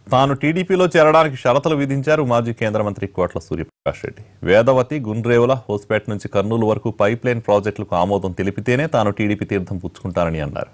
తాను టీడీపీలో చేరడానికి షరతులు విధించారు మాజీ కేంద్ర మంత్రి కోట్ల సూర్యప్రకాష్ రెడ్డి వేదవతి గుండ్రేవుల హోస్పేట నుంచి కర్నూలు వరకు పైప్ లైన్ ప్రాజెక్టులకు ఆమోదం తెలిపితేనే తాను టీడీపీ తీర్థం పుచ్చుకుంటానని అన్నారు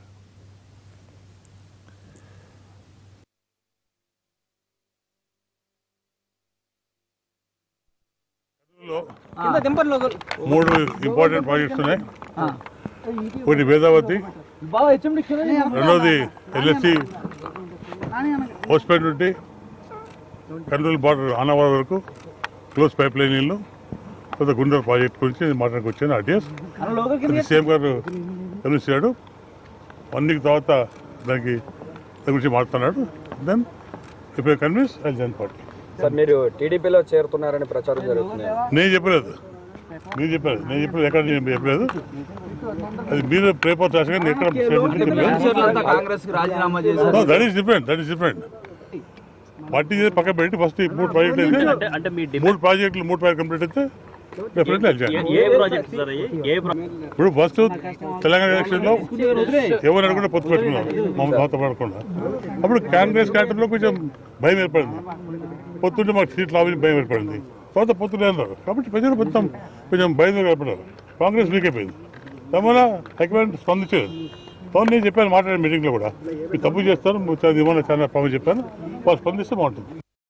కింద దింపర్లో మూడు ఇంపార్టెంట్ ప్రాజెక్ట్స్ ఉన్నాయి ఒకటి వేదావతి బాగా హెచ్ఎండి రెండోది ఎల్ఎస్సి హోస్పేట్ నుండి కర్నూలు బార్డర్ ఆనవాడ వరకు క్లోజ్ పైప్ లైన్ నీళ్ళు తర్వాత గుండెల ప్రాజెక్ట్ గురించి మాట్లాడుకు వచ్చాను ఆర్టీఎస్ లోకల్ కింద సీఎం గారు కలిసాడు వన్ వీక్ తర్వాత దానికి దాని గురించి మాట్లాడుతున్నాడు దెన్ ఇప్పుడు కన్విన్స్ ఐ జన్ పార్టీ సార్ మీరు టీడీపీలో చేరుతున్నారని ప్రచారం జరుగుతుంది నేను చెప్పలేదు మీరు చెప్పారు నేను చెప్పలేదు ఎక్కడ నేను చెప్పలేదు అది మీరు పేపర్ రాసగా నేను ఎక్కడ statement చెప్పలేదు కాంగ్రెస్ కి రాజీనామా చేశారు that is different that is different party చేసి పక్క పెట్టి ఫస్ట్ ఈ మూడు ప్రాజెక్టులు అయితే అంటే మీ మూడు ప్రాజెక్టులు మూడు ప్రాజెక్ట్ కంప్లీట్ అయితే డెఫినెట్లీ వెళ్ళాను ఏ ప్రాజెక్ట్ సార్ అయ్యి? ఏ ప్రా- ఇప్పుడు ఫస్ట్ తెలంగాణ ఎలక్షన్ లో ఎవరు అనుకుంటే పొత్తు పెట్టుకున్నారు మమ్మల్ని మాతో పడకుండా అప్పుడు కాంగ్రెస్ క్యాటర్లో కొంచెం భయం ఏర్పడింది పొత్తుంటే మాకు సీట్లు లాభం భయం ఏర్పడింది తర్వాత పొత్తు లేదన్నారు కాబట్టి ప్రజలు మొత్తం కొంచెం భయం ఏర్పడ్డారు కాంగ్రెస్ వీక్ అయిపోయింది దానివల్ల హైకమాండ్ స్పందించలేదు అవును నేను చెప్పాను మాట్లాడే మీటింగ్లో కూడా మీరు తప్పు చేస్తారు మీరు చాలా ఇవ్వమని చాలా ప్రాబ్లం చెప్పాను వాళ్ళు స్పందిస్తే బాగుంటుంది